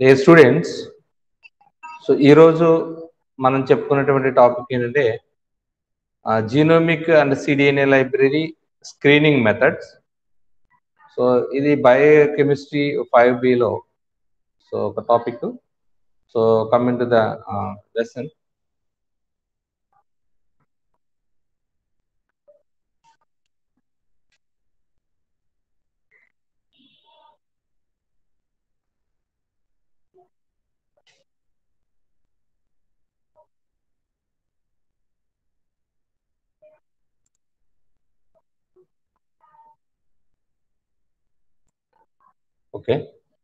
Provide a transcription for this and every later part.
ఏ students so ఈరోజు మనం చెప్పుకున్నటువంటి టాపిక్ ఏంటంటే genomic and cDNA library screening methods so ఇది బయోకెమిస్ట్రీ ఫైవ్ బిలో సో ఒక topic so coming to the lesson okay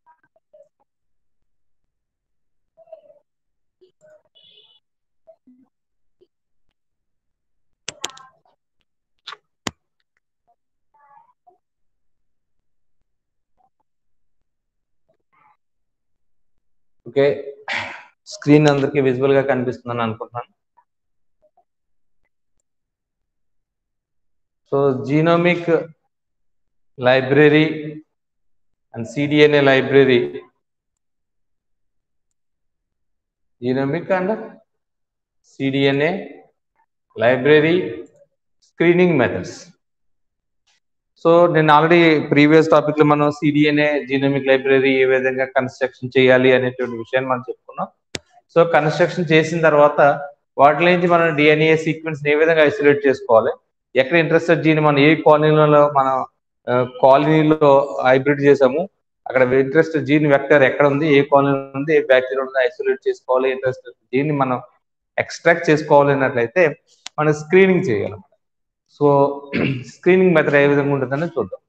okay screen అందరికి visual గా కనిపిస్తుందని అనుకుంటున్నాను so genomic library and cDNA library genomic and cDNA library screening methods so నేను already previous topic లో మనం cDNA genomic library ఏ విధంగా construction చేయాలి అనేటువంటి విషయాన్ని మనం చెప్పుకున్నాం సో కన్స్ట్రక్షన్ చేసిన తర్వాత వాటి నుంచి మనం డిఎన్ఏ సీక్వెన్స్ ఏ విధంగా ఐసోలేట్ చేసుకోవాలి ఎక్కడ ఇంట్రెస్టెడ్ జీన్ మనం ఏ కాలనీలో మనం కాలనీలో హైబ్రిడ్ చేసాము అక్కడ ఇంట్రెస్ట్ జీన్ వెక్టర్ ఎక్కడ ఉంది ఏ కాలనీ ఉంది ఏ బ్యాక్టీరియా ఉంది ఐసోలేట్ చేసుకోవాలి ఇంట్రెస్ట్ జీన్ మనం ఎక్స్ట్రాక్ట్ చేసుకోవాలి అన్నట్లయితే మనం స్క్రీనింగ్ చేయాలి సో స్క్రీనింగ్ మెథడ్ ఏ విధంగా ఉంటుందని చూద్దాం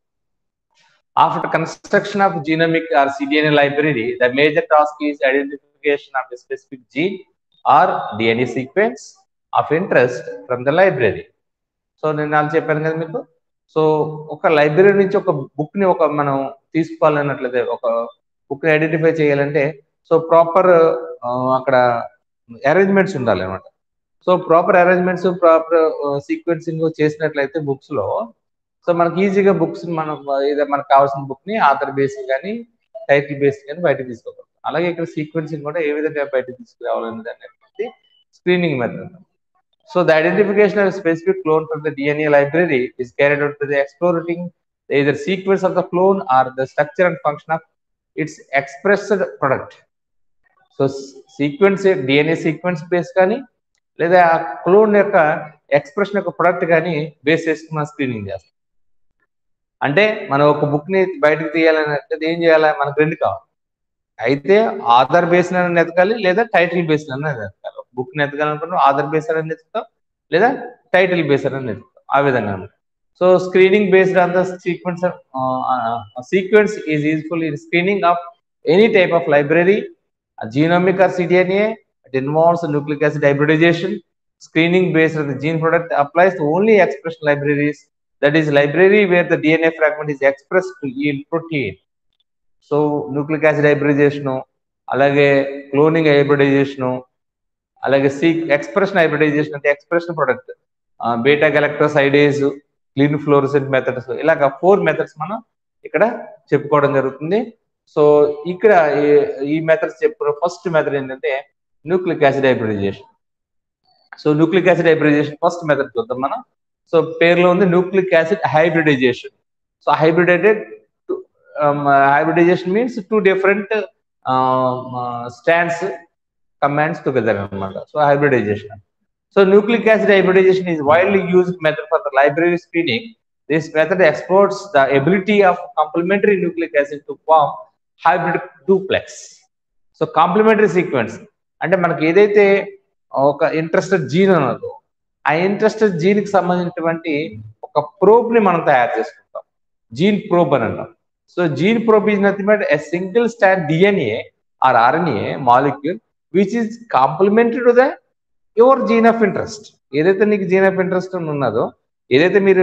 after construction of genomic or cDNA library the major task is identification of specific gene or DNA sequence of interest from the library so నేను వాళ్ళు చెప్పాను కదా మీకు సో ఒక లైబ్రరీ నుంచి ఒక బుక్ ని ఒక మనం తీసుకోవాలన్నట్లయితే ఒక బుక్ ని ఐడెంటిఫై చేయాలంటే సో ప్రాపర్ అక్కడ అరేంజ్మెంట్స్ ఉండాలి అనమాట so proper arrangements proper sequencing చేసినట్లయితే బుక్స్ లో సో మనకి ఈజీగా బుక్స్ మనం ఏదో మనకు కావాల్సిన బుక్ ని ఆథర్ బేస్ కానీ టైటిల్ బేస్ కానీ బయట తీసుకోగలం అలాగే ఇక్కడ సీక్వెన్సింగ్ కూడా ఏ విధంగా బయట తీసుకురావాలనేది అనేది screening method So the identification of a specific clone from the DNA library is carried out to the exploring either sequence of the clone or the structure and function of its expressed product. So sequence DNA sequence base కానీ లేదా ఆ clone యొక్క expression యొక్క product కానీ base చేసుకుని మనం screening చేస్తాం అంటే మనం ఒక బుక్ ని బయటకు తీయాలని ఏం చేయాలి మనకు రెండు కావాలి అయితే ఆధార్ బేస్ అని ఎతకాలి లేదా టైటిల్ బేస్ అని ఎతకాలి బుక్ ని ఎతకాలనుకున్నాం ఆధార్ బేస్ అని ఎత్తుతాం లేదా టైటిల్ బేస్ అని ఎత్తుతాం ఆ విధంగా so screening based on the sequence sequence is useful in screening of any type of library genomic or cDNA it involves nucleic acid hybridization screening based on the gene product applies to only expression libraries that is library where the DNA fragment is expressed to yield protein so nucleic acid hybridization అలాగే cloning hybridization అలాగే సీ expression hybridization అంటే expression product beta galactosidase green fluorescent methods ఇలాగ four methods మనం ఇక్కడ చెప్పుకోవడం జరుగుతుంది so ఇక్కడ ఈ మెథడ్స్ చెప్పుకున్న ఫస్ట్ మెథడ్ ఏంటంటే nucleic acid hybridisation so nucleic acid hybridization first method చూద్దాం మనం సో పేరులో ఉంది న్యూక్లిక్ acid hybridisation so hybridized hybridization means two different um, uh, strands commands together anamata so hybridization so nucleic acid hybridization is widely used method for the library screening this method exploits the ability of complementary nucleic acid to form hybrid duplex so complementary sequence అంటే మనకి ఏదైతే ఒక interested gene ఉన్నదో ఆ interested gene కి సంబంధించినటువంటి ఒక probe ని మనం తయారు చేసుకుంటాం జీన్ ప్రోబ్ అని అంటాం So gene probe is nothing but a single strand DNA or RNA molecule which is complementary to the your gene of interest. ఏదైతే నీకు జీన్ ఆఫ్ ఇంట్రెస్ట్ ఉన్నదో ఏదైతే మీరు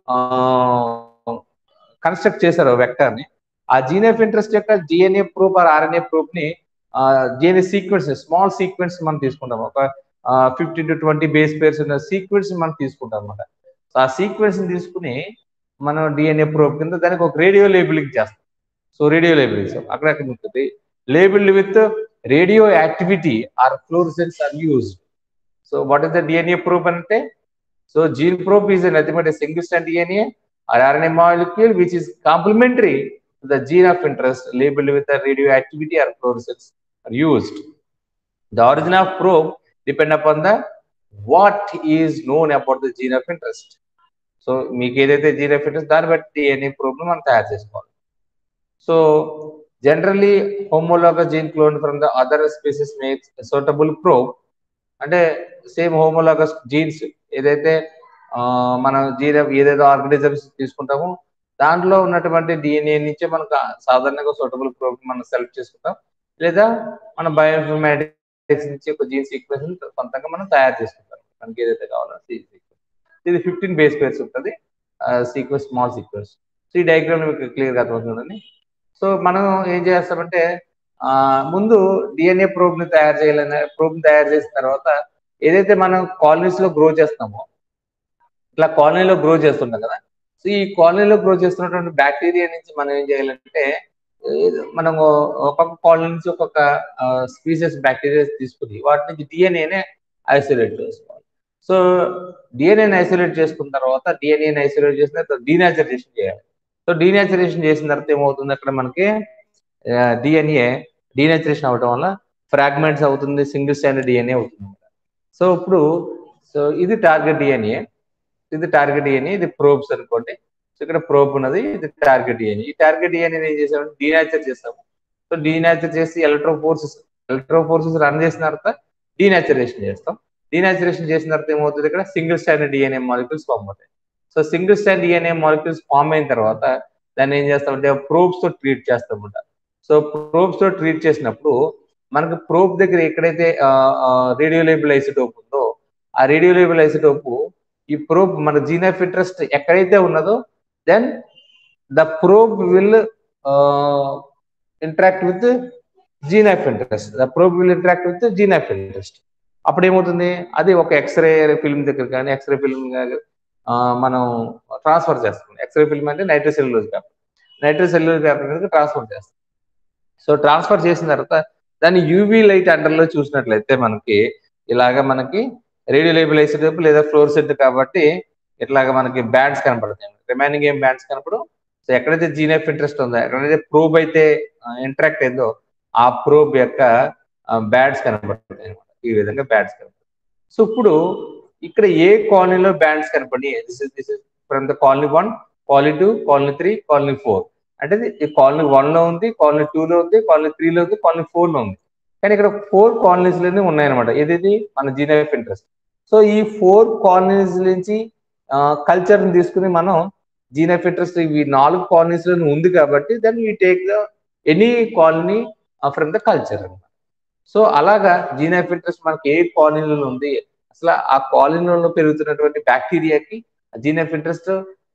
కన్స్ట్రక్ట్ చేశారో వెక్టర్ ని ఆ జీన్ ఆఫ్ ఇంట్రెస్ట్ యొక్క DNA probe or RNA probe ని జిఎన్ఏ సీక్వెన్స్ స్మాల్ సీక్వెన్స్ మనం తీసుకుంటాం ఒక fifteen to twenty base pairs ఉన్న సీక్వెన్స్ మనం తీసుకుంటాం అనమాట సో ఆ సీక్వెన్స్ తీసుకుని మనం డిఎన్ఏ ప్రోబ్ కింద దానికి ఒక రేడియో లేబులింగ్ చేస్తాం సో రేడియో లేబులింగ్ అక్కడక్కడ ఉంటుంది labeled with radioactivity or fluorescence are used. So what is the DNA probe ante? So gene probe is nothing but a single strand DNA or RNA molecule which is complementary to the gene of interest labeled with the radioactivity or fluorescence are used. The origin of probe depend upon the what is known about the gene of interest. So మీకు ఏదైతే gene of interest దాన్ని బట్టి DNA probe మనం తయారు చేసుకోవాలి so generally homologous gene clone from the other species makes suitable probe అంటే same homologous genes ఏదైతే మనం జీన్ ఏదైతే ఆర్గనిజమ్స్ తీసుకుంటామో దాంట్లో ఉన్నటువంటి డిఎన్ఏ నుంచే మనకు సాధారణంగా సూటబుల్ ప్రోబ్ మనం సెలెక్ట్ చేసుకుంటాం లేదా మన బయోఇన్ఫర్మాటిక్స్ నుంచి ఒక జీన్ సీక్వెన్స్ సొంతంగా మనం తయారు చేసుకుంటాం మనకి ఏదైతే కావాలో సీక్వెన్స్ ఇది ఫిఫ్టీన్ బేస్ పేర్స్ ఉంటుంది సీక్వెన్స్ స్మాల్ సీక్వెన్స్ సో ఈ డయాగ్రామ్ మీకు క్లియర్గా అర్థమవుతుందండి సో మనం ఏం చేస్తామంటే ముందు డిఎన్ఏ ప్రోబ్ ని తయారు చేయాలని ప్రోబ్ ని తయారు చేసిన తర్వాత ఏదైతే మనం కాలనీస్ లో గ్రో చేస్తామో ఇట్లా కాలనీలో గ్రో చేస్తుంటాం కదా సో ఈ కాలనీలో గ్రో చేస్తున్నటువంటి బ్యాక్టీరియా నుంచి మనం ఏం చేయాలంటే మనం ఒక్కొక్క కాలనీ నుంచి ఒక్కొక్క స్పీసెస్ బ్యాక్టీరియా తీసుకుని వాటి నుంచి డిఎన్ఏనే ఐసోలేట్ చేసుకోవాలి సో డిఎన్ఏని ఐసోలేట్ చేసుకున్న తర్వాత డిఎన్ఏని ఐసోలేట్ చేసిన తర్వాత డీనాచురేషన్ చేయాలి సో డీనాచురేషన్ చేసిన తర్వాత ఏమవుతుంది అక్కడ మనకి డిఎన్ఏ డీనాచురేషన్ అవడం వల్ల ఫ్రాగ్మెంట్స్ అవుతుంది సింగిల్ స్టాండర్డ్ డిఎన్ఏ అవుతుంది సో ఇప్పుడు సో ఇది టార్గెట్ డిఎన్ఏ ఇది టార్గెట్ డిఎన్ఏ ఇది ప్రోబ్స్ అనుకోండి సో ఇక్కడ ప్రోబ్ ఉన్నది ఇది టార్గెట్ డిఎన్ఏ ఈ టార్గెట్ డిఎన్ఏ ఏం చేసామంటే డీనాచర్ చేస్తాము సో డీనాచర్ చేసి electrophoresis electrophoresis run చేసిన తర్వాత డీనాచురేషన్ చేస్తాం డీనాచురేషన్ చేసిన తర్వాత ఏమవుతుంది ఇక్కడ single standard DNA molecules form అవుతాయి so single stand DNA molecules form అయిన తర్వాత దాన్ని ఏం చేస్తామంటే ప్రోబ్స్ తో ట్రీట్ చేస్తామంట సో ప్రోబ్స్ తో ట్రీట్ చేసినప్పుడు మనకు ప్రోబ్ దగ్గర ఎక్కడైతే రేడియో లేబుల్ ఐసోటోప్ ఉందో ఆ రేడియో లేబుల్ ఐసోటోప్ ఈ ప్రోబ్ మన జీన్ ఆఫ్ ఇంట్రెస్ట్ ఎక్కడైతే ఉన్నదో then the probe will interact with gene of interest the probe will interact with gene of interest అప్పుడు ఏమవుతుంది అది ఒక ఎక్స్రే ఫిల్మ్ దగ్గర కానీ ఎక్స్రే ఫిల్మ్ మనం ట్రాన్స్ఫర్ చేస్తాం ఎక్స్రే ఫిల్మ్ అంటే నైట్రోసెల్యులోజ్ పేపర్ నైట్రోసెల్యులోజ్ పేపర్ మీద ట్రాన్స్ఫర్ చేస్తాం సో ట్రాన్స్ఫర్ చేసిన తర్వాత దాన్ని యూవీ లైట్ అండర్లో చూసినట్లయితే మనకి ఇలాగ మనకి రేడియో లేబుల్ ఐసోటోప్ లేదా ఫ్లోర్సెట్ కాబట్టి ఇట్లాగా మనకి బ్యాండ్స్ కనపడతాయి రిమైనింగ్ ఏం బ్యాండ్స్ కనపడు సో ఎక్కడైతే జీన్ ఆఫ్ ఇంట్రెస్ట్ ఉందో ఎక్కడైతే ప్రోబ్ అయితే ఇంటరాక్ట్ అయిందో ఆ ప్రోబ్ యొక్క బ్యాడ్స్ కనపడతాయి అనమాట ఈ విధంగా బ్యాడ్స్ కనపడతాయి సో ఇప్పుడు ఇక్కడ ఏ కాలనీలో బ్యాండ్స్ కనపడి this is this is from the colony one colony two colony three colony four అంటే ఈ కాలనీ వన్ లో ఉంది కాలనీ టూ లో ఉంది కాలనీ త్రీ లో ఉంది కాలనీ ఫోర్ లో ఉంది కానీ ఇక్కడ ఫోర్ కాలనీస్ లోనే ఉన్నాయన్నమాట ఏది మన జీన్ ఆఫ్ ఇంట్రెస్ట్ సో ఈ ఫోర్ కాలనీస్ నుంచి కల్చర్ ని తీసుకుని మనం జీన్ ఆఫ్ ఇంట్రెస్ట్ ఇవి నాలుగు కాలనీస్ లో ఉంది కాబట్టి then you take the any colony from the culture అనమాట సో అలాగా జీన్ ఆఫ్ ఇంట్రెస్ట్ మనకి ఏ కాలనీలో ఉంది అసలు ఆ కాలనీలో పెరుగుతున్నటువంటి బ్యాక్టీరియాకి జీన్ ఆఫ్ ఇంట్రెస్ట్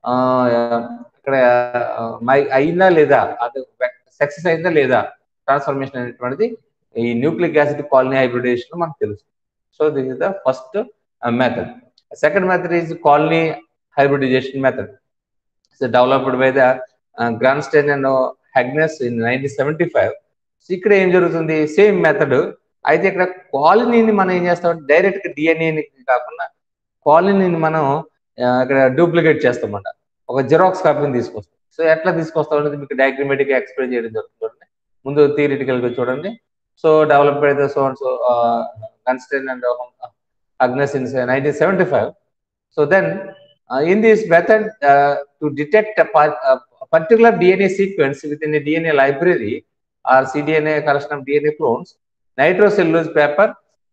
ఇక్కడ అయిందా లేదా అది సక్సెస్ అయిందా లేదా ట్రాన్స్ఫర్మేషన్ అనేటువంటిది ఈ న్యూక్లిక్ యాసిడ్ కాలనీ హైబ్రిడేషన్ మనకు తెలుసు so this is the first method second method is colony hybridization method so developed by the Grunstein and Hogness in nineteen seventy five ఇక్కడ ఏం జరుగుతుంది సేమ్ మెథడ్ అయితే ఇక్కడ కాలనీని మనం ఏం చేస్తాం డైరెక్ట్ డిఎన్ఏని కాకుండా కాలనీని మనం ఇక్కడ డూప్లికేట్ చేస్తామన్నమాట ఒక జిరాక్స్ కాపీని తీసుకొస్తాం సో ఎట్లా తీసుకొస్తాం అనేది మీకు డయాగ్రమేటిక్ ఎక్స్ప్లెయిన్ చేయడం జరుగుతుంది ముందు థియరిటికల్ గా చూడండి సో డెవలప్ అయితే so and so Grunstein and Hogness in nineteen seventy five so then in this method to detect particular DNA sequence with in DNA library or cDNA collection of DNA clones nitrocellulose paper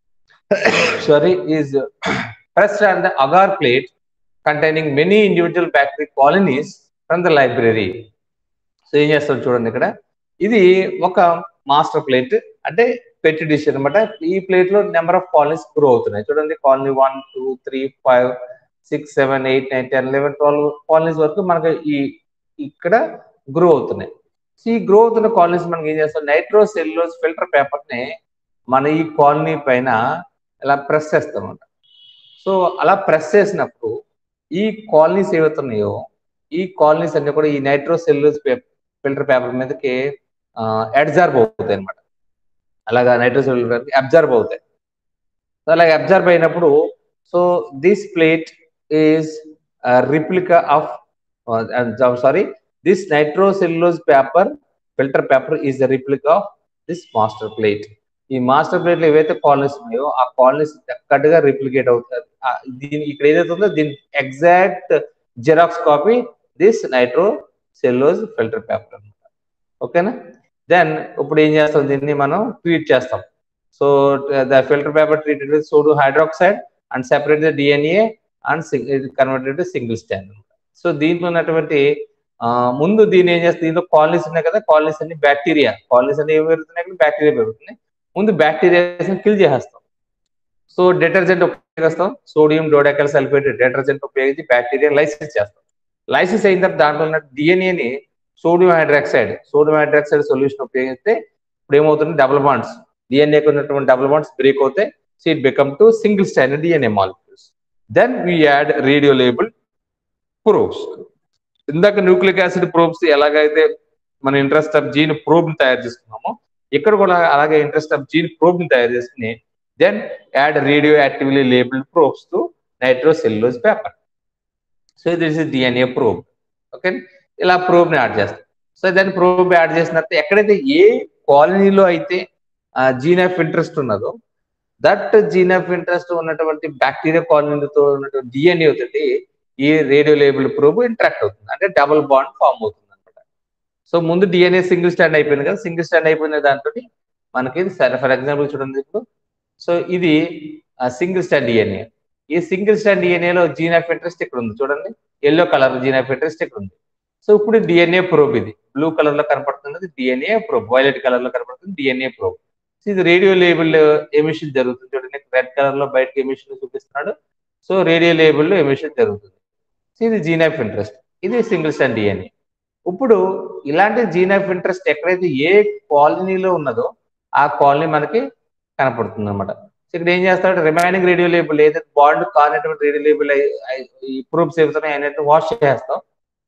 sorry is pressed on the agar plate containing many individual bacteria colonies from the library so ఏం చేస్తాం చూడండి ఇక్కడ ఇది ఒక master plate అంటే పెట్టి dish అనమాట ఈ ప్లేట్ లో నెంబర్ ఆఫ్ కాలనీస్ గ్రో అవుతున్నాయి చూడండి colony one two three five six seven eight nine ten eleven twelve colonies వరకు మనకు ఈ ఇక్కడ గ్రో అవుతున్నాయి ఈ గ్రో అవుతున్న కాలనీస్ మనకి ఏం చేస్తాం నైట్రో సెల్యులోజ్ ఫిల్టర్ పేపర్ ని మన ఈ కాలనీ పైన ఇలా ప్రెస్ చేస్తామంట సో అలా ప్రెస్ చేసినప్పుడు ఈ కాలనీస్ ఏవైతున్నాయో ఈ కాలనీస్ అన్ని కూడా ఈ నైట్రో సెల్యులోజ్ ఫిల్టర్ పేపర్ మీదకి అడ్జార్బ్ అవుతాయి అనమాట అలాగా నైట్రోసెల్యులర్ అబ్జర్వ్ అవుతాయి సో అలాగే అబ్జర్వ్ అయినప్పుడు so this plate is replica of sorry this nitrocellulose paper filter paper is the replica of this master plate ఈ మాస్టర్ ప్లేట్లు ఏవైతే కాలనీస్ ఉన్నాయో ఆ కాలనీస్ చక్కటిగా రిప్లికేట్ అవుతారు ఆ దీని ఇక్కడ ఏదైతే ఉందో దీని exact xerox copy this nitrocellulose filter paper అనమాట ఓకేనా దెన్ ఇప్పుడు ఏం చేస్తాం దీన్ని మనం ట్రీట్ చేస్తాం so the filter paper treated with sodium hydroxide and separate the DNA and converted to single stand so దీంట్లో ఉన్నటువంటి ఆ, ముందు దీన్ని ఏం చేస్తుంది దీంట్లో కాలనీస్ ఉన్నాయి కదా కాలనీస్ అన్ని బ్యాక్టీరియా కాలనీస్ అన్ని ఏమి పెరుగుతున్నాయి బ్యాక్టీరియా పెరుగుతున్నాయి ముందు బ్యాక్టీరియా కిల్ చేసేస్తాం సో డిటర్జెంట్ ఉపయోగిస్తాం సోడియం డోడాకల్ సల్ఫేట్ డిటర్జెంట్ ఉపయోగించి బ్యాక్టీరియా లైసిస్ చేస్తాం లైసిస్ అయిన తర్వాత దాంట్లో ఉన్న డిఎన్ఏని sodium hydroxide sodium hydroxide solution ఉపయోగిస్తే ఇప్పుడు ఏమవుతుంది డబుల్ బాండ్స్ డిఎన్ఏకి ఉన్నటువంటి డబుల్ బాండ్స్ బ్రేక్ అవుతాయి so it become to single standard DNA molecules then we add radio label probes ఇందాక న్యూక్లిక్ యాసిడ్ ప్రోబ్స్ ఎలాగైతే మన ఇంట్రెస్ట్ ఆఫ్ జీన్ ప్రోబ్ తయారు చేసుకున్నామో ఇక్కడ కూడా అలాగే ఇంట్రెస్ట్ ఆఫ్ జీన్ ప్రోబ్ తయారు చేసుకుని then add radioactively labeled probes to nitrocellulose paper so this is DNA probe okay ఇలా ప్రోబ్ ని యాడ్ చేస్తాం సో దాన్ని ప్రోబ్ యాడ్ చేసిన తర్వాత ఎక్కడైతే ఏ కాలనీలో అయితే జీన్ ఆఫ్ ఇంట్రెస్ట్ ఉన్నదో దట్ జీన్ ఆఫ్ ఇంట్రెస్ట్ ఉన్నటువంటి బ్యాక్టీరియా కాలనీతో ఉన్నటువంటి డిఎన్ఏ తోటి ఈ రేడియో లేబుల్ ప్రోబ్ ఇంటరాక్ట్ అవుతుంది అంటే డబుల్ బాండ్ ఫామ్ అవుతుంది అనమాట సో ముందు డిఎన్ఏ సింగిల్ స్టాండ్ అయిపోయింది కదా సింగిల్ స్టాండ్ అయిపోయిన దాంతో మనకి సరే ఫర్ ఎగ్జాంపుల్ చూడండి ఇప్పుడు సో ఇది సింగిల్ స్టాండ్ డిఎన్ఏ ఈ సింగిల్ స్టాండ్ డిఎన్ఏలో జీన్ ఆఫ్ ఇంట్రెస్ట్ ఇక్కడ ఉంది చూడండి yellow colour gene of interest ఇక్కడ ఉంది సో ఇప్పుడు డిఎన్ఏ ప్రోబ్ ఇది బ్లూ కలర్ లో కనపడుతున్నది డిఎన్ఏ ప్రోబ్ వైలెట్ కలర్ లో కనపడుతుంది డిఎన్ఏ ప్రోబ్ సో ఇది రేడియో లేబుల్ ఎమిషన్ జరుగుతుంది చూడండి రెడ్ కలర్ లో బయటకి ఎమిషన్ చూపిస్తున్నాడు సో రేడియో లేబుల్ ఎమిషన్ జరుగుతుంది సో ఇది జీన్ ఆఫ్ ఇంట్రెస్ట్ ఇది సింగిల్ స్టాండ్ డిఎన్ఏ ఇప్పుడు ఇలాంటి జీన్ ఆఫ్ ఇంట్రెస్ట్ ఎక్కడైతే ఏ కాలనీలో ఉన్నదో ఆ కాలనీ మనకి కనపడుతుంది అనమాట సో ఇక్కడ ఏం చేస్తాడు రిమైనింగ్ రేడియో లేబుల్ ఏదైతే బాండ్ కానటువంటి రేడియో లేబుల్ ఈ ప్రూఫ్స్ ఏవైతున్నాయి అనేది వాష్ చేసేస్తాం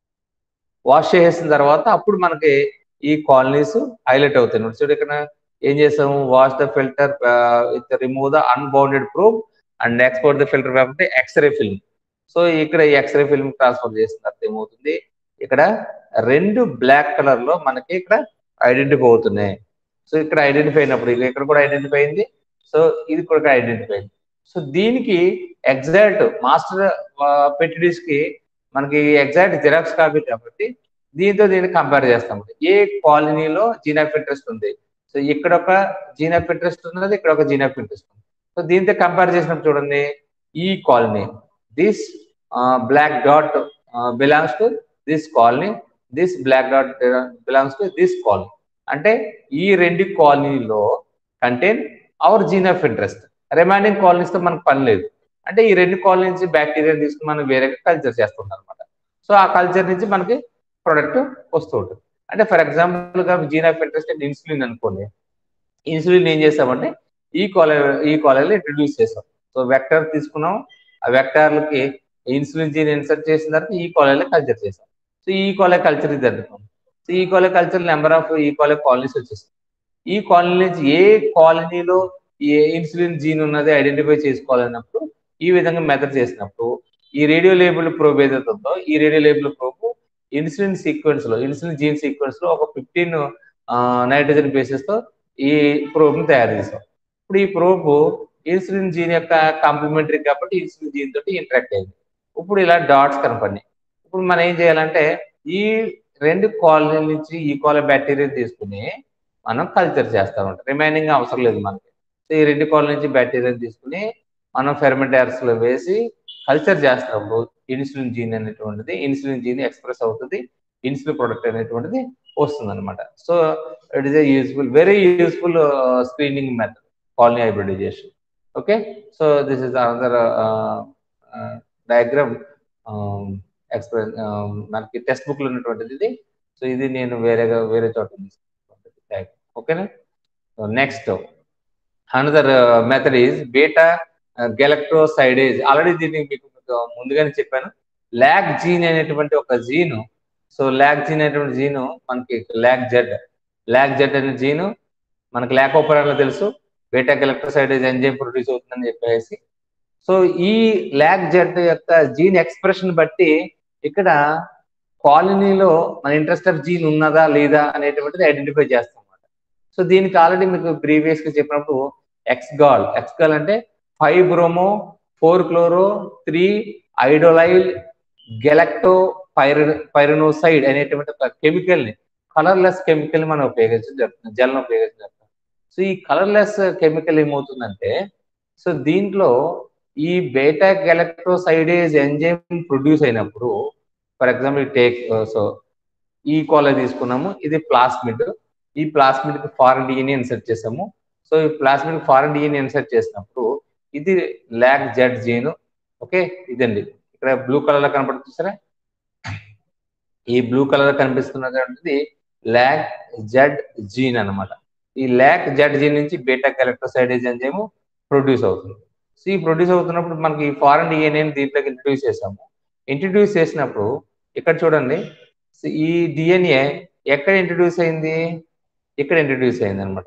వాష్ చేసేసిన తర్వాత అప్పుడు మనకి ఈ కాలనీస్ హైలైట్ అవుతాయి చూడు ఇక్కడ ఏం చేస్తాము wash the filter with remove the unbounded proof and export the filter కాబట్టి ఎక్స్రే ఫిల్మ్ సో ఇక్కడ ఈ ఎక్స్రే ఫిల్మ్ ట్రాన్స్ఫర్ చేసిన తర్వాత ఏమవుతుంది ఇక్కడ రెండు బ్లాక్ కలర్ లో మనకి ఇక్కడ ఐడెంటిఫై అవుతున్నాయి సో ఇక్కడ ఐడెంటిఫై అయినప్పుడు ఇది ఇక్కడ కూడా ఐడెంటిఫై అయింది సో ఇది కూడా ఐడెంటిఫై అయింది సో దీనికి ఎగ్జాక్ట్ మాస్టర్ పెట్టిడీస్ కి మనకి ఎగ్జాక్ట్ జిరాక్స్ కాపీ కాబట్టి దీంతో దీన్ని కంపేర్ చేస్తాం ఏ కాలనీలో జీన్ ఆఫ్ ఇంట్రెస్ట్ ఉంది సో ఇక్కడ ఒక జీన్ ఆఫ్ ఇంట్రెస్ట్ ఉన్నది ఇక్కడ ఒక జీన్ ఆఫ్ ఇంట్రెస్ట్ ఉంది సో దీంతో కంపేర్ చేసినప్పుడు చూడండి ఈ colony this black dot belongs to this colony this black dot belongs to this colony అంటే ఈ రెండు కాలనీలో contain our gene of interest remaining colonies తో మనకు పని లేదు అంటే ఈ రెండు కాలనీ నుంచి బ్యాక్టీరియా తీసుకుని మనం వేరే కల్చర్ చేస్తుంది అనమాట సో ఆ కల్చర్ నుంచి మనకి ప్రొడక్ట్ వస్తూ ఉంటుంది అంటే ఫర్ ఎగ్జాంపుల్ గా జీన్ ఆఫ్ ఇంట్రెస్ట్ ఇన్సులిన్ అనుకోండి ఇన్సులిన్ ఏం చేసామంటే ఈ కాలేజ్ ఈ కాలేజీలో ఇంట్రడ్యూస్ చేసాం సో వెక్టర్ తీసుకున్నాం ఆ వెక్టార్లకి ఇన్సులిన్ జీన్ ఇన్సర్ట్ చేసిన తర్వాత ఈ కాలేజీలో కల్చర్ చేసాం సో ఈ కాలేజ్ కల్చర్ ఇది జరుగుతుంది సో ఈ కాలేజ్ కల్చర్ నెంబర్ ఆఫ్ ఈ కాలేజ్ కాలనీస్ వచ్చేస్తాయి ఈ కాలనీ నుంచి ఏ కాలనీలో ఏ ఇన్సులిన్ జీన్ ఉన్నది ఐడెంటిఫై చేసుకోవాలన్నప్పుడు ఈ విధంగా మెథడ్ చేసినప్పుడు ఈ రేడియో లేబుల్ ప్రోబ్ ఏదైతే ఉందో ఈ radio label probe insulin sequence లో ఇన్సులిన్ జీన్ సీక్వెన్స్ లో ఒక ఫిఫ్టీన్ నైట్రోజన్ బేసెస్ తో ఈ ప్రోబ్ ని తయారు చేసాం ఇప్పుడు ఈ ప్రోబ్ ఇన్సులిన్ జీన్ యొక్క కాంప్లిమెంటరీ కాబట్టి ఇన్సులిన్ జీన్ తోటి ఇంటరాక్ట్ అయింది ఇప్పుడు ఇలా డాట్స్ కనపడినాయి ఇప్పుడు మనం ఏం చేయాలంటే ఈ రెండు కాలనీ నుంచి ఈ కాలనీ బ్యాక్టీరియా తీసుకుని మనం కల్చర్ చేస్తాం రిమైనింగ్ అవసరం లేదు మనకి సో ఈ రెండు కాలనీ నుంచి బ్యాక్టీరియా తీసుకుని మనం ఫెర్మెంటర్స్ లో వేసి కల్చర్ చేస్తున్నప్పుడు ఇన్సులిన్ జీన్ అనేటువంటిది ఇన్సులిన్ జీన్ ఎక్స్ప్రెస్ అవుతుంది ఇన్సులిన్ ప్రొడక్ట్ అనేటువంటిది వస్తుంది అనమాట so it is a useful very useful screening method colony hybridization okay so this is another diagram express మనకి టెక్స్ట్ బుక్ లో ఉన్నటువంటిది ఇది సో ఇది నేను వేరేగా వేరే చోట తీసుకున్నటువంటి ఓకేనా so next another method is beta galactosidase already దీన్ని మీకు ముందుగానే చెప్పాను ల్యాక్ జీన్ అనేటువంటి ఒక జీను సో ల్యాక్ జీన్ అనేటువంటి జీను మనకి ల్యాక్ జెడ్ ల్యాక్ జెడ్ అనే జీను మనకు లాకోపరాలో తెలుసు బీటా ఎలక్ట్రోసైడేజ్ ఎంజైమ్ ప్రొడ్యూస్ అవుతుందని చెప్పేసి సో ఈ ల్యాక్ జెడ్ యొక్క జీన్ ఎక్స్ప్రెషన్ బట్టి ఇక్కడ కాలనీలో మన ఇంట్రెస్ట్ ఆఫ్ జీన్ ఉన్నదా లేదా అనేటువంటిది ఐడెంటిఫై చేస్తాం అన్నమాట సో దీనికి ఆల్రెడీ మీకు ప్రీవియస్ గా చెప్పినప్పుడు ఎక్స్గాల్ ఎక్స్గాల్ అంటే five bromo four chloro three indolyl galacto pyra pyranoside అనేటువంటి ఒక కెమికల్ ని కలర్లెస్ కెమికల్ మనం ఉపయోగించడం జరుగుతుంది జల్ను ఉపయోగించడం జరుగుతుంది సో ఈ కలర్లెస్ కెమికల్ ఏమవుతుందంటే సో దీంట్లో ఈ బేటా గెలక్ట్రోసైడేజ్ ఎంజైమ్ ప్రొడ్యూస్ అయినప్పుడు ఫర్ ఎగ్జాంపుల్ టేక్ సో ఈ కాలేజ్ తీసుకున్నాము ఇది ప్లాస్మిడ్ ఈ ప్లాస్మిడ్ కి ఫారెన్ డిఎన్ఏ ఇన్సర్ట్ చేసాము సో ఈ ప్లాస్మిడ్ ఫారెన్ డిఎన్ఏ ఇన్సర్ట్ చేసినప్పుడు ఇది ల్యాక్ జెడ్ జీన్ ఓకే ఇదండి ఇక్కడ బ్లూ కలర్ లో కనపడుతుంది సరే ఈ బ్లూ కలర్ కనిపిస్తున్నటువంటిది ల్యాక్ జెడ్ జీన్ అనమాట ఈ ల్యాక్ జెడ్ జీన్ నుంచి బీటా ఎలక్ట్రోసైడేజ్ ఎంజైమ్ ప్రొడ్యూస్ అవుతుంది సో ఈ ప్రొడ్యూస్ అవుతున్నప్పుడు మనకి ఈ ఫారెన్ డిఎన్ఏ దీంట్లోకి ఇంట్రడ్యూస్ చేసాము ఇంట్రడ్యూస్ చేసినప్పుడు ఇక్కడ చూడండి ఈ డిఎన్ఏ ఎక్కడ ఇంట్రడ్యూస్ అయింది ఇక్కడ ఇంట్రడ్యూస్ అయింది అనమాట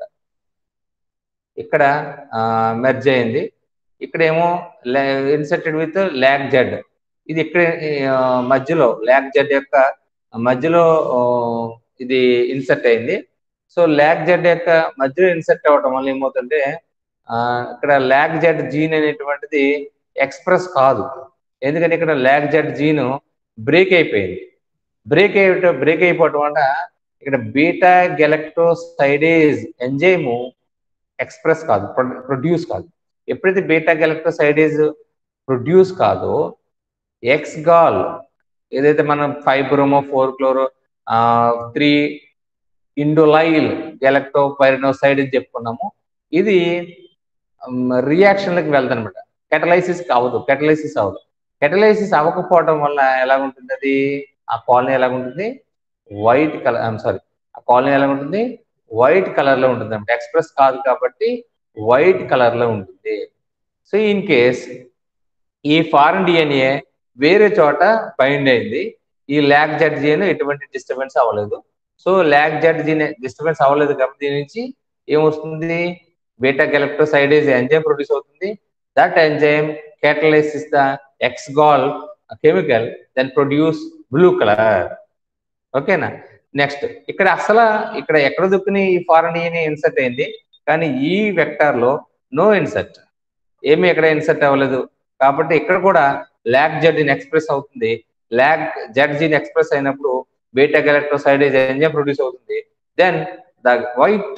ఇక్కడ మెర్జ్ అయింది ఇక్కడేమో ఇన్సర్టెడ్ విత్ ల్యాక్ జెడ్ ఇది ఇక్కడ మధ్యలో ల్యాక్ జెడ్ యొక్క మధ్యలో ఇది ఇన్సర్ట్ అయింది సో ల్యాక్ జెడ్ యొక్క మధ్యలో ఇన్సర్ట్ అవ్వటం వల్ల ఏమవుతుంటే ఇక్కడ ల్యాక్ జెడ్ జీన్ అనేటువంటిది ఎక్స్ప్రెస్ కాదు ఎందుకంటే ఇక్కడ ల్యాక్ జెడ్ జీన్ బ్రేక్ అయిపోయింది బ్రేక్ అయ్యట బ్రేక్ అయిపోవటం వల్ల ఇక్కడ బీటా గెలక్ట్రోసైడేజ్ ఎంజైము ఎక్స్ప్రెస్ కాదు ప్రొడ్యూస్ కాదు ఎప్పుడైతే బీటా గెలక్ట్రోసైడేజ్ ప్రొడ్యూస్ కాదో ఎక్స్గాల్ ఏదైతే మనం five bromo four chloro three indolyl galacto pyranoside అని చెప్పుకున్నాము ఇది రియాక్షన్లకు వెళ్తాను అనమాట కెటలైసిస్ అవ్వదు కెటలైసిస్ అవ్వదు కెటలైసిస్ అవ్వకపోవడం వల్ల ఎలా ఉంటుంది అది ఆ కాలనీ ఎలా ఉంటుంది వైట్ కలర్ ఐఎమ్ సారీ ఆ కాలనీ ఎలా ఉంటుంది వైట్ కలర్ లో ఉంటుంది అనమాట ఎక్స్ప్రెస్ కాదు కాబట్టి వైట్ కలర్ లో ఉంటుంది సో ఇన్ కేస్ ఈ ఫారెన్ డిఎన్ఏ వేరే చోట బైండ్ అయింది ఈ ల్యాక్ జెడ్ జీన్ ఎటువంటి డిస్టర్బెన్స్ అవ్వలేదు so lac Z gene disturbance అవ్వలేదు కాబట్టి దీని నుంచి ఏమొస్తుంది బీటా గెలక్ట్రోసైడేజ్ ఎంజైమ్ ప్రొడ్యూస్ అవుతుంది that enzyme catalyzes the X-gol chemical then produce blue color ఓకేనా నెక్స్ట్ ఇక్కడ అసలు ఇక్కడ ఎక్కడ దుక్కుని ఈ ఫారెన్ డిఎన్ఏ ఇన్సర్ట్ అయింది కానీ ఈ వెక్టార్ లో నో ఇన్సర్ట్ ఏమి ఎక్కడ ఇన్సర్ట్ అవ్వలేదు కాబట్టి ఇక్కడ కూడా ల్యాక్ జెడ్ ఇన్ ఎక్స్ప్రెస్ అవుతుంది ల్యాక్ జెడ్ జీన్ ఎక్స్ప్రెస్ అయినప్పుడు బీటా గెలక్ట్రోసైడేజ్ ఎంజైమ్ ప్రొడ్యూస్ అవుతుంది then the white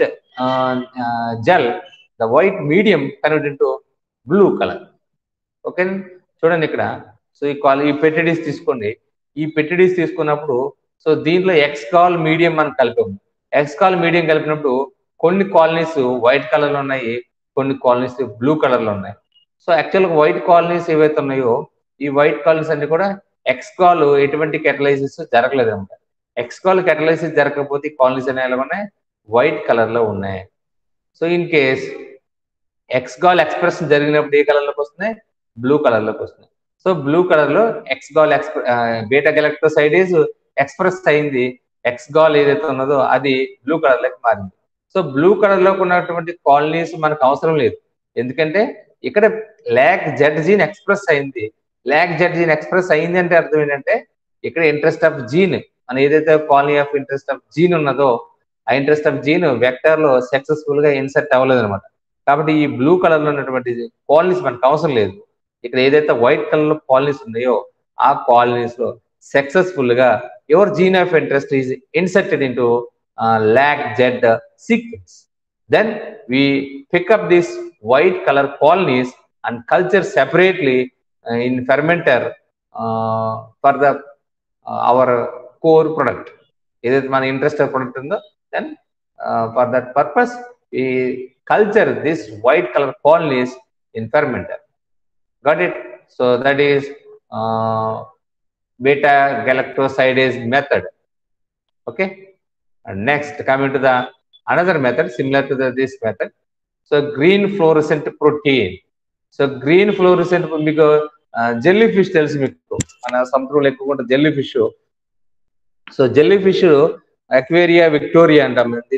gel the white medium convert into blue colour okay చూడండి ఇక్కడ సో ఈ కాల్ ఈ పెట్టిడీస్ తీసుకోండి ఈ పెట్టిడీస్ తీసుకున్నప్పుడు సో దీంట్లో ఎక్స్ కాల్ మీడియం మనం కలిపాము ఎక్స్ కాల్ మీడియం కలిపినప్పుడు కొన్ని కాలనీస్ వైట్ కలర్ లో ఉన్నాయి కొన్ని కాలనీస్ బ్లూ కలర్ లో ఉన్నాయి సో యాక్చువల్గా వైట్ కాలనీస్ ఏవైతే ఉన్నాయో ఈ వైట్ కాలనీస్ అన్ని కూడా ఎక్స్ కాల్ ఎటువంటి కెటలైసిస్ జరగలేదు అనమాట ఎక్స్ కాల్ కెటలైసిస్ జరగకపోతే ఈ కాలనీస్ అనేవి ఎలా ఉన్నాయి వైట్ కలర్ లో ఉన్నాయి so in case X gal expression జరిగినప్పుడు ఏ కలర్ లోకి వస్తున్నాయి బ్లూ కలర్ లోకి వస్తున్నాయి సో బ్లూ కలర్ లో X gal express beta galactosidase express అయింది ఎక్స్ గాల్ ఏదైతే ఉన్నదో అది బ్లూ కలర్ లోకి మారింది సో బ్లూ కలర్ లో ఉన్నటువంటి కాలనీస్ మనకు అవసరం లేదు ఎందుకంటే ఇక్కడ ల్యాక్ జెడ్ జీన్ ఎక్స్ప్రెస్ అయింది ల్యాక్ జెడ్ జీన్ ఎక్స్ప్రెస్ అయింది అంటే అర్థం ఏంటంటే ఇక్కడ ఇంట్రెస్ట్ ఆఫ్ జీన్ మన ఏదైతే colony of interest of gene ఉన్నదో ఆ ఇంట్రెస్ట్ ఆఫ్ జీన్ వెక్టర్ లో సక్సెస్ఫుల్ గా ఇన్సర్ట్ అవ్వలేదు అనమాట కాబట్టి ఈ బ్లూ కలర్ లో ఉన్నటువంటి కాలనీస్ మనకు అవసరం లేదు ఇక్కడ ఏదైతే వైట్ కలర్ లో కాలనీస్ ఉన్నాయో ఆ కాలనీస్ లో సక్సెస్ఫుల్ గా your gene of interest is inserted into lac Z sequence then we pick up this white colour colonies and culture separately in fermenter for the our core product ఏదైతే మన interest product ఉందో then for that purpose ఈ culture this white color colonies in fermenter. Got it? So that is uh, beta galactosidase method. Okay. And next, coming to the another method similar to the, this method. So green fluorescent protein. So green fluorescent మీకు jellyfish తెలుసు మీకు మన సముద్రంలో ఎక్కువ ఉంటుంది jellyfish so jellyfish Aequorea victoria అంటాం దీన్ని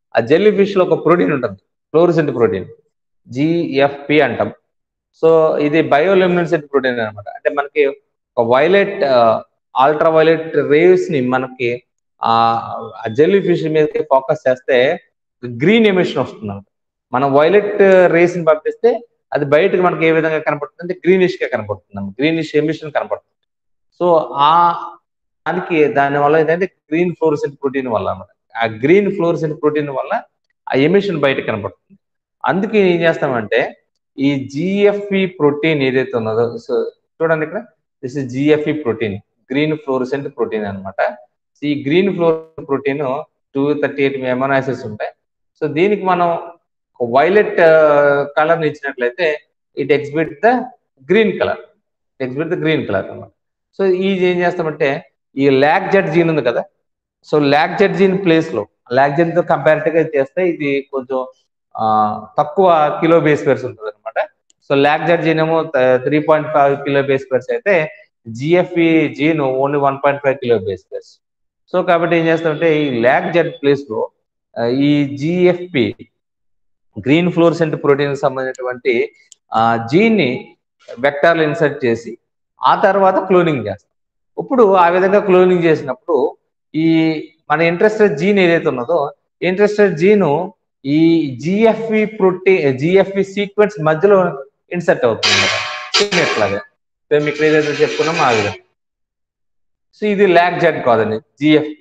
ఆ జెల్లీ ఫిష్ లో ఒక ప్రోటీన్ ఉంటుంది ఫ్లోరిసెంట్ ప్రోటీన్ జిఎఫ్పి అంటాం సో ఇది బయోలెమినెసెంట్ ప్రోటీన్ అనమాట అంటే మనకి ఒక వైలెట్ అల్ట్రా వైలెట్ రేవ్స్ ని మనకి ఆ జెల్లీ ఫిష్ మీదకి ఫోకస్ చేస్తే గ్రీన్ ఎమిషన్ వస్తుంది మనం వైలెట్ రేస్ ని పంపిస్తే అది బయటకు మనకి ఏ విధంగా కనపడుతుంది అంటే గ్రీనిష్ గా కనపడుతుంది గ్రీనిష్ ఎమిషన్ కనపడుతుంది సో ఆ దానికి దాని వల్ల ఏంటంటే గ్రీన్ ఫ్లోరిసెంట్ ప్రోటీన్ వల్ల అనమాట ఆ గ్రీన్ ఫ్లోరిసెంట్ ప్రోటీన్ వల్ల ఆ ఎమిషన్ బయట కనపడుతుంది అందుకే ఏం చేస్తామంటే ఈ జిఎఫ్ఈ ప్రోటీన్ ఏదైతే ఉన్నదో సో చూడండి ఇక్కడ this is GFP protein green fluorescent protein అనమాట ఈ green fluor protein two thirty eight amino acids ఉంటాయి సో దీనికి మనం వైలెట్ కలర్ ఇచ్చినట్లయితే it exhibit the green colour exhibit the green colour అనమాట సో ఇది ఏం చేస్తామంటే ఈ ల్యాక్ జెడ్ జీన్ ఉంది కదా so lac Z gene place లో ల్యాక్ జెడ్ తో కంపారిటివ్ గా చేస్తే ఇది కొంచెం తక్కువ కిలో బేస్ పేర్స్ ఉంటుంది అనమాట సో ల్యాక్ జెడ్ జీన్ ఏమో three point five kilo base pairs అయితే GFP gene only one point five kilo base pairs so కాబట్టి ఏం చేస్తామంటే ఈ ల్యాక్ జెడ్ ప్లేస్ లో ఈ జిఎఫ్పి గ్రీన్ ఫ్లోర్సెంట్ ప్రోటీన్ సంబంధించినటువంటి జీన్ ని వెక్టార్లు ఇన్సర్ట్ చేసి ఆ తర్వాత క్లోనింగ్ చేస్తాం ఇప్పుడు ఆ విధంగా క్లోనింగ్ చేసినప్పుడు ఈ మన ఇంట్రెస్టెడ్ జీన్ ఏదైతే ఉన్నదో ఇంట్రెస్టెడ్ జీను ఈ జిఎఫ్ఈ ప్రోటీన్ జిఎఫ్ఈ సీక్వెన్స్ మధ్యలో ఇన్సర్ట్ అవుతుంది ఎట్లాగా మేము ఇక్కడ ఏదైతే చెప్పుకున్నామో ఆ విధంగా సో ఇది ల్యాక్ జెడ్ కాదండి GFP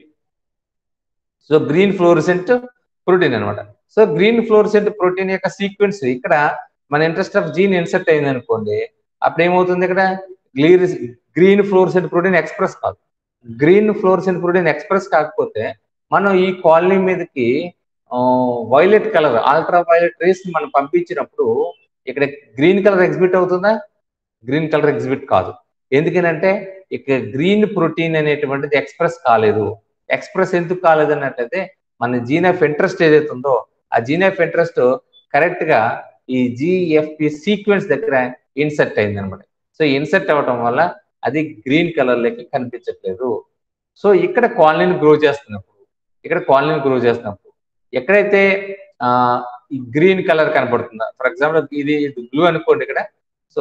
so green fluorescent protein అనమాట సో గ్రీన్ ఫ్లోరిసెంట్ ప్రోటీన్ యొక్క సీక్వెన్స్ ఇక్కడ మన ఇంట్రెస్ట్ ఆఫ్ జీన్ ఇన్సర్ట్ అయింది అనుకోండి అప్పుడు ఏమవుతుంది ఇక్కడ గ్లీర్ గ్రీన్ ఫ్లోరిసెంట్ ప్రోటీన్ ఎక్స్ప్రెస్ కాదు గ్రీన్ ఫ్లోరిసెంట్ ప్రోటీన్ ఎక్స్ప్రెస్ కాకపోతే మనం ఈ కాలనీ మీదకి violet colour ultraviolet rays మనం పంపించినప్పుడు ఇక్కడ గ్రీన్ కలర్ ఎగ్జిబిట్ అవుతుందా గ్రీన్ కలర్ ఎగ్జిబిట్ కాదు ఎందుకనంటే ఇక గ్రీన్ ప్రోటీన్ అనేటువంటిది ఎక్స్ప్రెస్ కాలేదు ఎక్స్ప్రెస్ ఎందుకు కాలేదు అన్నట్లయితే మన జీన్ ఆఫ్ ఇంట్రెస్ట్ ఏదైతే ఉందో ఆ జీన్ ఆఫ్ ఇంట్రెస్ట్ కరెక్ట్ గా ఈ జిఎఫ్పి సీక్వెన్స్ దగ్గర ఇన్సర్ట్ అయింది అనమాట సో ఇన్సర్ట్ అవ్వటం వల్ల అది గ్రీన్ కలర్ లెక్క కనిపించట్లేదు సో ఇక్కడ కాలనీని గ్రో చేస్తున్నప్పుడు ఇక్కడ కాలనీని గ్రో చేస్తున్నప్పుడు ఎక్కడైతే ఈ గ్రీన్ కలర్ కనపడుతుందా ఫర్ ఎగ్జాంపుల్ ఇది బ్లూ అనుకోండి ఇక్కడ సో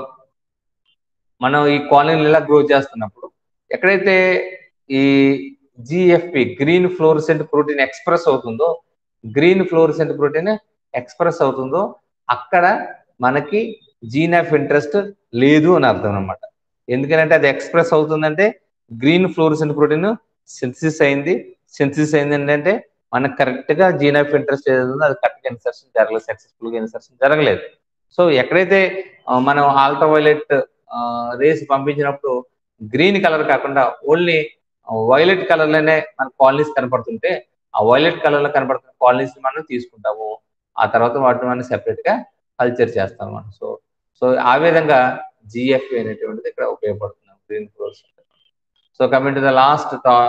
మనం ఈ కాలనీని ఇలా గ్రో చేస్తున్నప్పుడు ఎక్కడైతే ఈ GFP green fluorescent protein express అవుతుందో గ్రీన్ ఫ్లోరిసెంట్ ప్రోటీన్ ఎక్స్ప్రెస్ అవుతుందో అక్కడ మనకి జీన్ ఆఫ్ ఇంట్రెస్ట్ లేదు అని అర్థం అనమాట ఎందుకంటే అది ఎక్స్ప్రెస్ అవుతుందంటే గ్రీన్ ఫ్లోరిసెంట్ ప్రోటీన్ సింథసిస్ అయింది సింథసిస్ అయింది ఏంటంటే మనకు కరెక్ట్ గా జీన్ ఆఫ్ ఇంట్రెస్ట్ ఏదైతుందో అది కరెక్ట్ ఇన్సర్షన్ జరగలేదు సక్సెస్ఫుల్ గా ఇన్సర్షన్ జరగలేదు సో ఎక్కడైతే మనం ఆల్ట్రా వైలెట్ రేస్ పంపించినప్పుడు గ్రీన్ కలర్ కాకుండా ఓన్లీ వైలెట్ కలర్ లోనే మన కాలనీస్ కనపడుతుంటే ఆ వైలెట్ కలర్ లో కనపడుతున్న కాలనీస్ మనం తీసుకుంటాము ఆ తర్వాత వాటిని మనం సెపరేట్ గా కల్చర్ చేస్తాం మనం సో సో ఆ విధంగా జిఎఫ్ఏ అనేటువంటిది ఇక్కడ ఉపయోగపడుతున్నాం green fluors so coming to the last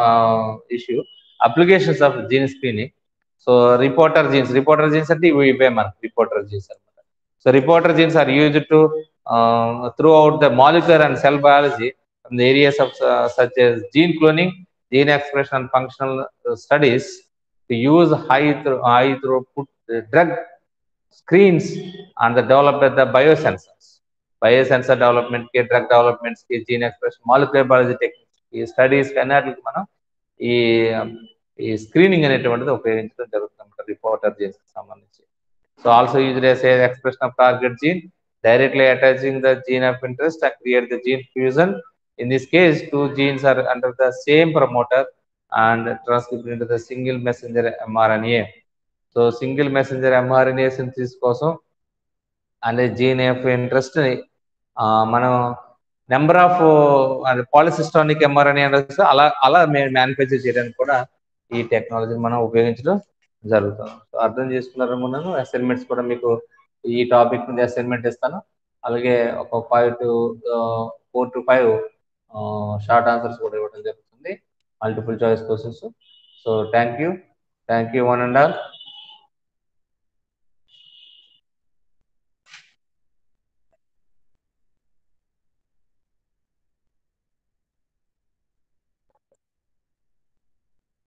issue applications of gene screening so reporter genes reporter genes అంటే ఇవి ఇవే మనకి రిపోర్టర్ జీన్స్ అనమాట so reporter genes are used to throughout the molecular and cell biology from the areas of uh, such as gene cloning, gene expression, and functional uh, studies to use high, th- high throughput uh, drug screens and the develop the biosensors. Biosensor development, కి drug development, కి gene expression, molecular biology techniques, ఈ studies అన్నిటికి మనం ఈ ఈ screening అనేటువంటిది ఉపయోగించడం జరుగుతుంది రిపోర్టర్ జీన్స్ సంబంధించి so also use as expression of target gene directly attaching the gene of interest and create the gene fusion In this case, two genes are under the same promoter and transcribed into the single messenger mRNA. So single messenger mRNA synthesis కోసం అనే gene of interest మనం number of polycistronic mRNA అలా అలా manufacture చేయడానికి కూడా ఈ టెక్నాలజీని మనం ఉపయోగించడం జరుగుతుంది సో అర్థం చేసుకున్నారనుకున్నాను అసైన్మెంట్స్ కూడా మీకు ఈ టాపిక్ మీద అసైన్మెంట్ ఇస్తాను అలాగే ఒక five to four to five short answers కూడా ఇవ్వడం జరుగుతుంది multiple choice questions so thank you thank you one and all